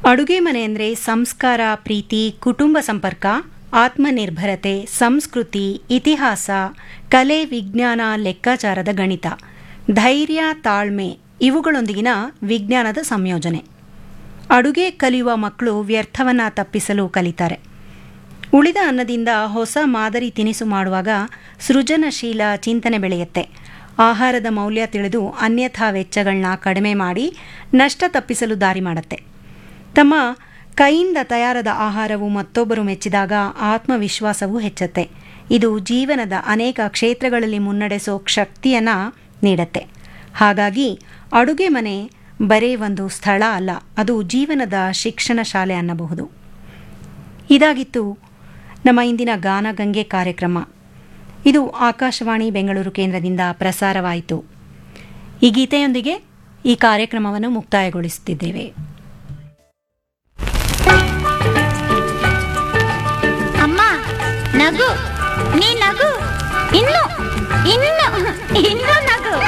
ಅಡುಗೆ ಮನೆ ಅಂದರೆ ಸಂಸ್ಕಾರ ಪ್ರೀತಿ ಕುಟುಂಬ ಸಂಪರ್ಕ ಆತ್ಮನಿರ್ಭರತೆ ಸಂಸ್ಕೃತಿ ಇತಿಹಾಸ ಕಲೆ ವಿಜ್ಞಾನ ಲೆಕ್ಕಾಚಾರದ ಗಣಿತ ಧೈರ್ಯ ತಾಳ್ಮೆ ಇವುಗಳೊಂದಿಗಿನ ವಿಜ್ಞಾನದ ಸಂಯೋಜನೆ ಅಡುಗೆ ಕಲಿಯುವ ಮಕ್ಕಳು ವ್ಯರ್ಥವನ್ನು ತಪ್ಪಿಸಲು ಕಲಿತಾರೆ ಉಳಿದ ಅನ್ನದಿಂದ ಹೊಸ ಮಾದರಿ ತಿನಿಸು ಮಾಡುವಾಗ ಸೃಜನಶೀಲ ಚಿಂತನೆ ಬೆಳೆಯುತ್ತೆ ಆಹಾರದ ಮೌಲ್ಯ ತಿಳಿದು ಅನ್ಯಥಾ ವೆಚ್ಚಗಳನ್ನ ಕಡಿಮೆ ಮಾಡಿ ನಷ್ಟ ತಪ್ಪಿಸಲು ದಾರಿ ಮಾಡುತ್ತೆ ತಮ್ಮ ಕೈಯಿಂದ ತಯಾರಾದ ಆಹಾರವು ಮತ್ತೊಬ್ಬರು ಮೆಚ್ಚಿದಾಗ ಆತ್ಮವಿಶ್ವಾಸವೂ ಹೆಚ್ಚುತ್ತೆ ಇದು ಜೀವನದ ಅನೇಕ ಕ್ಷೇತ್ರಗಳಲ್ಲಿ ಮುನ್ನಡೆಸೋ ಶಕ್ತಿಯನ್ನು ನೀಡುತ್ತೆ ಹಾಗಾಗಿ ಅಡುಗೆ ಮನೆ ಬರೇ ಒಂದು ಸ್ಥಳ ಅಲ್ಲ ಅದು ಜೀವನದ ಶಿಕ್ಷಣ ಶಾಲೆ ಅನ್ನಬಹುದು ಇದಾಗಿತ್ತು ನಮ್ಮ ಇಂದಿನ ಗಾನಗಂಗೆ ಕಾರ್ಯಕ್ರಮ ಇದು ಆಕಾಶವಾಣಿ ಬೆಂಗಳೂರು ಕೇಂದ್ರದಿಂದ ಪ್ರಸಾರವಾಯಿತು ಈ ಗೀತೆಯೊಂದಿಗೆ ಈ ಕಾರ್ಯಕ್ರಮವನ್ನು ಮುಕ್ತಾಯಗೊಳಿಸುತ್ತಿದ್ದೇವೆ ಅಮ್ಮ ನಗು ನೀ ನಗು ಇನ್ನು ಇನ್ನು ಇನ್ನು ನಗು